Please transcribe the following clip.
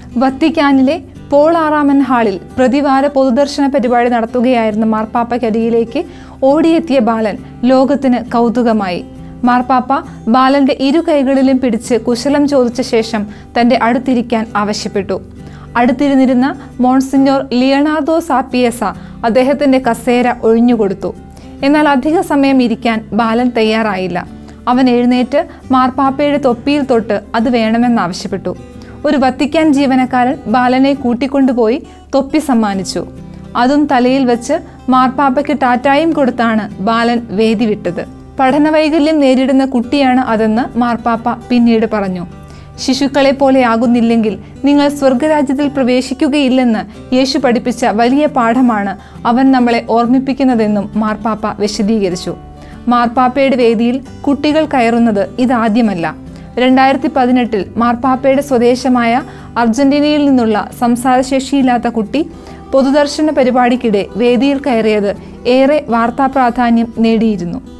വത്തിക്കാനിലെ Paul ആറാമൻ ഹാളിൽ പ്രതിവാര പൊതുദർശന പരിപാടി നടത്തുകയായിരുന്ന മാർപ്പാപ്പയ്ക്കരികിലേക്ക് ഓടിയെത്തിയ ബാലൻ ലോകത്തിന് കൗതുകമായി മാർപ്പാപ്പ ബാലന്റെ ഇരു കൈകളിലും പിടിച്ച് കുശലം ചോദിച്ച ശേഷം തന്റെ അടുത്തിരിക്കാൻ ആവശ്യപ്പെട്ടു അടുത്തിരുന്നിരുന്ന മോൺസിഞ്ഞോർ ലിയണാർദോ സാപ്പിയസ അദ്ദേഹത്തിന്റെ കസേര ഒഴിഞ്ഞുകൊടുത്തു എന്നാൽ അധിക സമയം ഇരിക്കാൻ ബാലൻ തയ്യാറായില്ല അവൻ എഴുന്നേറ്റ് മാർപ്പാപ്പയുടെ തൊപ്പിയിൽ തൊട്ട് അത് വേണമെന്നാവശ്യപ്പെട്ടു ഒരു വത്തിക്കാൻ ജീവനക്കാരൻ ബാലനെ കൂട്ടിക്കൊണ്ടുപോയി തൊപ്പി സമ്മാനിച്ചു അതും തലയിൽ വെച്ച് മാർപ്പാപ്പയ്ക്ക് ടാറ്റായും കൊടുത്താണ് ബാലൻ വേദി വിട്ടത് പഠനവൈകല്യം നേരിടുന്ന കുട്ടിയാണ് അതെന്ന് മാർപ്പാപ്പ പിന്നീട് പറഞ്ഞു ശിശുക്കളെ പോലെ ആകുന്നില്ലെങ്കിൽ നിങ്ങൾ സ്വർഗരാജ്യത്തിൽ പ്രവേശിക്കുകയില്ലെന്ന് യേശു പഠിപ്പിച്ച വലിയ പാഠമാണ് അവൻ നമ്മളെ ഓർമ്മിപ്പിക്കുന്നതെന്നും മാർപ്പാപ്പ വിശദീകരിച്ചു മാർപ്പാപ്പയുടെ വേദിയിൽ കുട്ടികൾ കയറുന്നത് ഇതാദ്യമല്ല രണ്ടായിരത്തി പതിനെട്ടിൽ മാർപ്പാപ്പയുടെ സ്വദേശമായ അർജന്റീനയിൽ നിന്നുള്ള സംസാരശേഷിയില്ലാത്ത കുട്ടി പൊതുദർശന പരിപാടിക്കിടെ വേദിയിൽ കയറിയത് ഏറെ വാർത്താ പ്രാധാന്യം നേടിയിരുന്നു